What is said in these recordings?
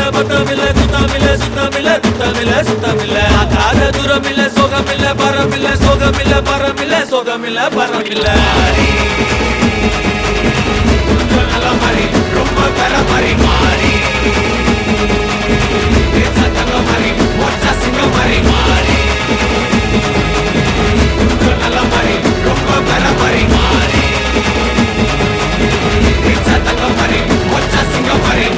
பத்தமில்ல குத்தமில்ல சுத்தமில்ல குத்தமில்ல சுத்தமில்ல ஆகாத தூரமில்ல சோகமில்ல பரமில்ல சோகமில்ல பரமில்ல சோகமில்ல பரமில்ல நல்ல மாதிரி ரொம்ப தர மாதிரி மாறி சத்தங்க மாதிரி ஒற்ற சிங்க மாதிரி மாறி நல்ல மாதிரி ரொம்ப தர மாதிரி மாறி சத்தங்க மாதிரி ஒற்ற சிங்க மாதிரி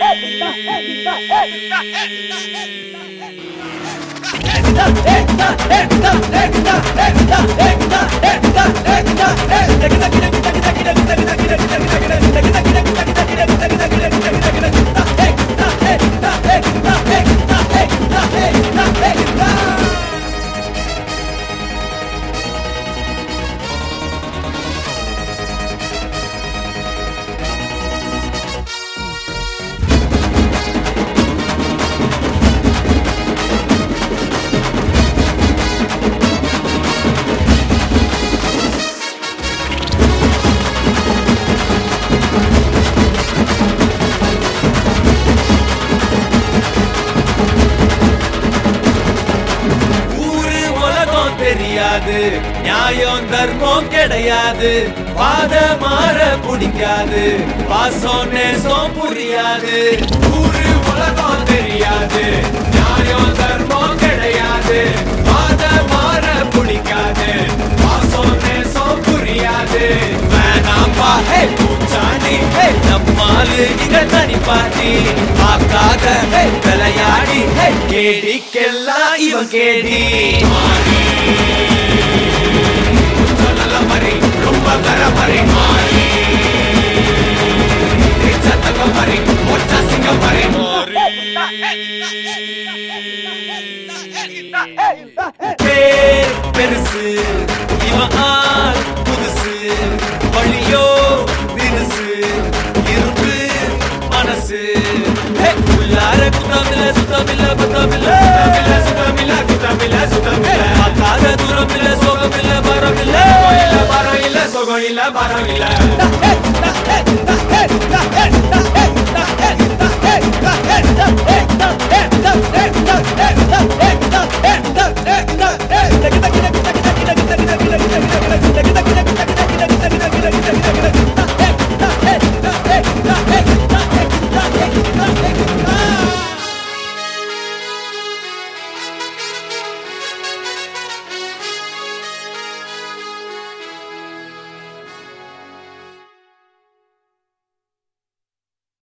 ஊரு உலகம் தெரியாது நியாயம் தர்மம் கிடையாது பாத மாற பிடிக்காது பாசம் நேசம் புரியாது ஊரு உலகம் தெரியாது நியாயம் தர்மம் கிடையாது பாத மாற பிடிக்காது பாசம் நேசம் புரியாது வேணாம்பா ஹே பூச்சாண்டி ஹே நம்மாலு இங்க தனி பாட்டி பார்க்காத ஹே விளையாடி ஹே கேடிக்கெல்லாம் இவன் கேடி மாறி கொஞ்சம் நல்ல மாதிரி ரொம்ப தர மாதிரி மாறி சத்தங்க மாதிரி ஒற்ற சிங்க மாதிரி பேர் பெருசு இவன் ஆள் புதுசு வழியோ தினுசு இருப்பு மனசு ஹே, உள்ளார குத்தமில்ல சுத்தமில்ல பத்தமில்ல சுத்தமில்ல சுத்தமில்ல குத்தமில்ல சுத்தமில்ல பார்க்காத தூரம் இல்ல சோகம் இல்ல பரம் இல்ல பரம் இல்ல சோகம் இல்ல பரம் இல்ல